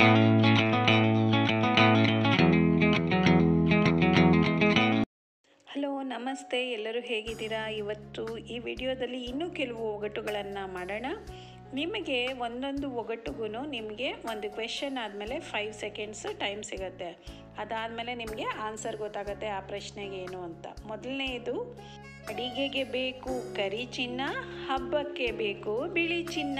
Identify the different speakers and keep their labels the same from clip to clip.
Speaker 1: hello ನಮಸ್ತೆ ಎಲ್ಲರೂ ಹೇಗಿದ್ದೀರಾ ಇವತ್ತು ಈ ವಿಡಿಯೋದಲ್ಲಿ ಇನ್ನೂ ಕೆಲವು ಒಗಟುಗಳನ್ನು ಮಾಡೋಣ ನಿಮಗೆ ಒಂದೊಂದು ಒಗಟುಗೂ ನಿಮಗೆ ಒಂದು ಕ್ವೆಶನ್ ಆದಮೇಲೆ ಫೈವ್ ಸೆಕೆಂಡ್ಸ್ ಟೈಮ್ ಸಿಗುತ್ತೆ ಅದಾದಮೇಲೆ ನಿಮಗೆ ಆನ್ಸರ್ ಗೊತ್ತಾಗುತ್ತೆ ಆ ಪ್ರಶ್ನೆಗೆ ಏನು ಅಂತ ಮೊದಲನೇದು ಅಡಿಗೆಗೆ ಬೇಕು ಕರಿ ಚಿನ್ನ ಹಬ್ಬಕ್ಕೆ ಬೇಕು ಬಿಳಿ ಚಿನ್ನ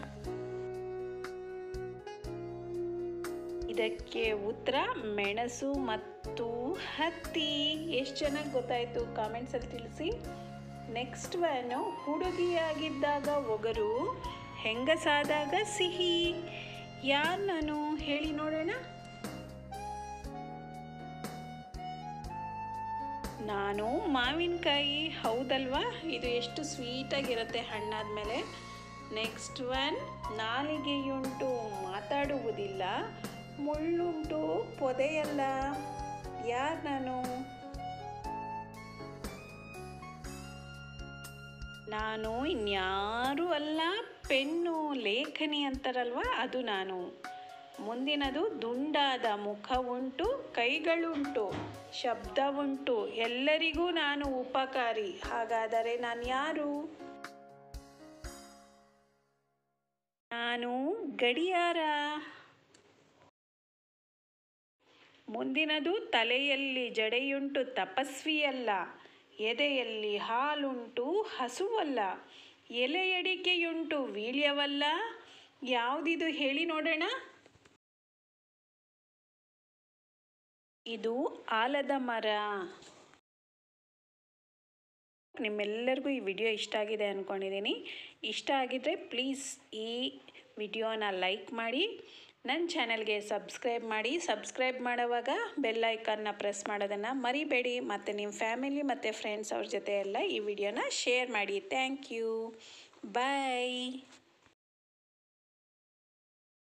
Speaker 1: ಇದಕ್ಕೆ ಉತ್ತರ ಮೆಣಸು ಮತ್ತು ಹತ್ತಿ ಎಷ್ಟು ಚೆನ್ನಾಗಿ ಗೊತ್ತಾಯಿತು ಕಾಮೆಂಟ್ಸಲ್ಲಿ ತಿಳಿಸಿ ನೆಕ್ಸ್ಟ್ ಒನ್ನು ಹುಡುಗಿಯಾಗಿದ್ದಾಗ ಒಗರು ಹೆಂಗಸಾದಾಗ ಸಿಹಿ ಯಾರು ನಾನು ಹೇಳಿ ನೋಡೋಣ ನಾನು ಮಾವಿನಕಾಯಿ ಹೌದಲ್ವಾ ಇದು ಎಷ್ಟು ಸ್ವೀಟಾಗಿರುತ್ತೆ ಹಣ್ಣಾದ್ಮೇಲೆ ನೆಕ್ಸ್ಟ್ ಒನ್ ನಾಲಿಗೆಯುಂಟು ಮಾತಾಡುವುದಿಲ್ಲ ಮುಳ್ಳುಂಟು ಪೊದೆಯಲ್ಲ ಯಾರು ನಾನು ನಾನು ಇನ್ಯಾರೂ ಅಲ್ಲ ಪೆನ್ನು ಲೇಖನಿ ಅಂತಾರಲ್ವ ಅದು ನಾನು ಮುಂದಿನದು ದುಂಡಾದ ಮುಖ ಉಂಟು ಕೈಗಳುಂಟು ಶಬ್ದ ಉಂಟು ಎಲ್ಲರಿಗೂ ನಾನು ಉಪಕಾರಿ ಹಾಗಾದರೆ ನಾನು ಯಾರು ನಾನು ಗಡಿಯಾರ ಮುಂದಿನದು ತಲೆಯಲ್ಲಿ ಜಡೆಯುಂಟು ತಪಸ್ವಿಯಲ್ಲ ಎದೆಯಲ್ಲಿ ಹಾಲುಂಟು ಹಸುವಲ್ಲ ಎಲೆಯಡಿಕೆಯುಂಟು ವೀಳ್ಯವಲ್ಲ ಯಾವುದಿದು ಹೇಳಿ ನೋಡೋಣ ಇದು ಆಲದ ಮರ ನಿಮ್ಮೆಲ್ಲರಿಗೂ ಈ ವಿಡಿಯೋ ಇಷ್ಟ ಆಗಿದೆ ಅಂದ್ಕೊಂಡಿದ್ದೀನಿ ಇಷ್ಟ ಆಗಿದ್ದರೆ ಪ್ಲೀಸ್ ಈ ವಿಡಿಯೋನ ಲೈಕ್ ಮಾಡಿ ನನ್ನ ಚಾನಲ್ಗೆ ಸಬ್ಸ್ಕ್ರೈಬ್ ಮಾಡಿ ಸಬ್ಸ್ಕ್ರೈಬ್ ಮಾಡೋವಾಗ ಬೆಲ್ ಐಕನ್ನ ಪ್ರೆಸ್ ಮಾಡೋದನ್ನು ಮರಿಬೇಡಿ ಮತ್ತು ನಿಮ್ಮ ಫ್ಯಾಮಿಲಿ ಮತ್ತು ಫ್ರೆಂಡ್ಸ್ ಅವ್ರ ಜೊತೆ ಎಲ್ಲ ಈ ವಿಡಿಯೋನ ಶೇರ್ ಮಾಡಿ ಥ್ಯಾಂಕ್ ಯು ಬಾಯ್